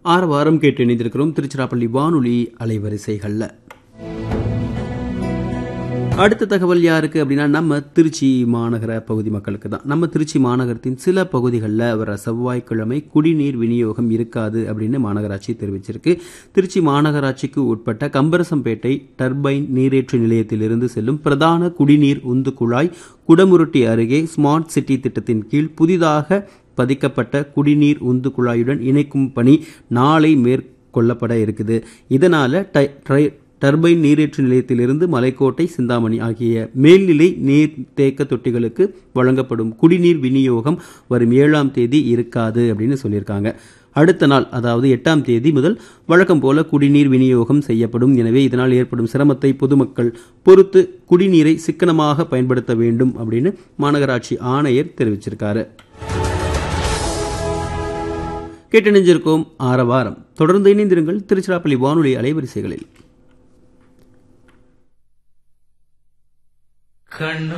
ஆறு வாரம் கேட்டு இணைந்திருக்கிறோம் திருச்சிராப்பள்ளி வானொலி அலைவரிசைகள்ல அடுத்த தகவல் யாருக்கு அப்படின்னா நம்ம திருச்சி மாநகர பகுதி மக்களுக்கு தான் நம்ம திருச்சி மாநகரத்தின் சில பகுதிகளில் வர செவ்வாய்க்கிழமை குடிநீர் விநியோகம் இருக்காது அப்படின்னு மாநகராட்சி தெரிவிச்சிருக்கு திருச்சி மாநகராட்சிக்கு உட்பட்ட கம்பரசம்பேட்டை டர்பைன் நீரேற்று நிலையத்திலிருந்து செல்லும் பிரதான குடிநீர் உந்து குழாய் குடமுருட்டி அருகே ஸ்மார்ட் சிட்டி திட்டத்தின் கீழ் புதிதாக பதிக்கப்பட்ட குடிநீர் உந்து குழாயுடன் இணைக்கும் பணி நாளை மேற்கொள்ளப்பட இருக்குது இதனால டை- ட்ரை- டர்பைன் நீரேற்று நிலையத்திலிருந்து மலைக்கோட்டை சிந்தாமணி ஆகிய மேல்நிலை நீர் தேக்க தொட்டிகளுக்கு வழங்கப்படும் குடிநீர் விநியோகம் வரும் ஏழாம் தேதி இருக்காது அப்படின்னு சொல்லியிருக்காங்க அடுத்த நாள் அதாவது எட்டாம் தேதி முதல் வழக்கம் போல குடிநீர் விநியோகம் செய்யப்படும் எனவே இதனால் ஏற்படும் சிரமத்தை பொதுமக்கள் பொறுத்து குடிநீரை சிக்கனமாக பயன்படுத்த வேண்டும் அப்படின்னு மாநகராட்சி ஆணையர் தெரிவிச்சிருக்காரு கேட்டணிஞ்சிருக்கோம் ஆரவாரம் தொடர்ந்து இணைந்திருங்கள் திருச்சிராப்பள்ளி வானொலி அலைவரிசைகளில் கண்ணு